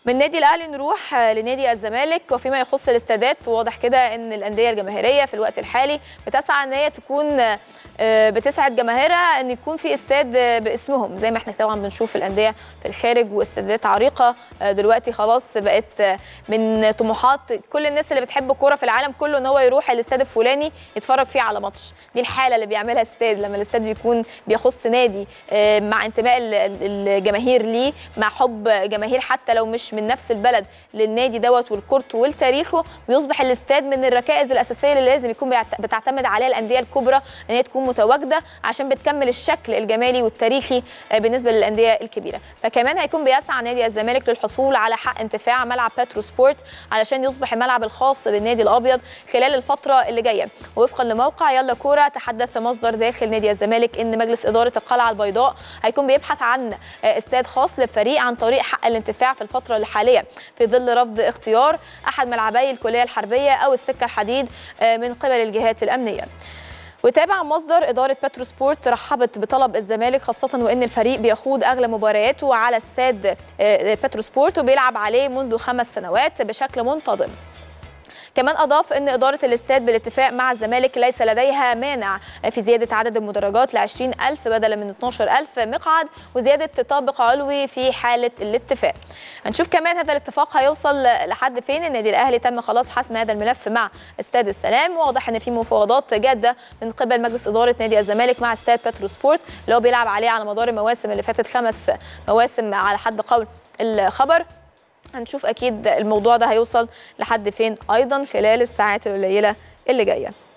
من نادي الاهلي نروح لنادي الزمالك وفيما يخص الاستادات واضح كده ان الانديه الجماهيريه في الوقت الحالي بتسعى ان هي تكون بتسعد جماهيرها ان يكون في استاد باسمهم زي ما احنا طبعا بنشوف الانديه في الخارج واستادات عريقه دلوقتي خلاص بقت من طموحات كل الناس اللي بتحب الكوره في العالم كله ان هو يروح الاستاد الفلاني يتفرج فيه على ماتش دي الحاله اللي بيعملها استاد لما الاستاد بيكون بيخص نادي مع انتماء الجماهير ليه مع حب جماهير حتى لو مش من نفس البلد للنادي دوت والكورته ولتاريخه ويصبح الاستاد من الركائز الاساسيه اللي لازم يكون بتعتمد عليها الانديه الكبرى ان هي تكون متواجده عشان بتكمل الشكل الجمالي والتاريخي بالنسبه للانديه الكبيره فكمان هيكون بيسعى نادي الزمالك للحصول على حق انتفاع ملعب باترو سبورت علشان يصبح الملعب الخاص بالنادي الابيض خلال الفتره اللي جايه وفقا لموقع يلا كوره تحدث مصدر داخل نادي الزمالك ان مجلس اداره القلعه البيضاء هيكون بيبحث عن استاد خاص للفريق عن طريق حق الانتفاع في الفتره الحاليه في ظل رفض اختيار احد ملعبي الكليه الحربيه او السكه الحديد من قبل الجهات الامنيه وتابع مصدر إدارة باترو سبورت رحبت بطلب الزمالك خاصة وإن الفريق بيخوض أغلب مبارياته على استاد باترو سبورت وبيلعب عليه منذ خمس سنوات بشكل منتظم كمان اضاف ان اداره الاستاد بالاتفاق مع الزمالك ليس لديها مانع في زياده عدد المدرجات ل 20000 بدلا من 12000 مقعد وزياده طابق علوي في حاله الاتفاق. هنشوف كمان هذا الاتفاق هيوصل لحد فين النادي الاهلي تم خلاص حسم هذا الملف مع استاد السلام واضح ان في مفاوضات جاده من قبل مجلس اداره نادي الزمالك مع استاد باترو سبورت اللي هو بيلعب عليه على مدار المواسم اللي فاتت خمس مواسم على حد قول الخبر هنشوف اكيد الموضوع ده هيوصل لحد فين ايضا خلال الساعات القليله اللي جايه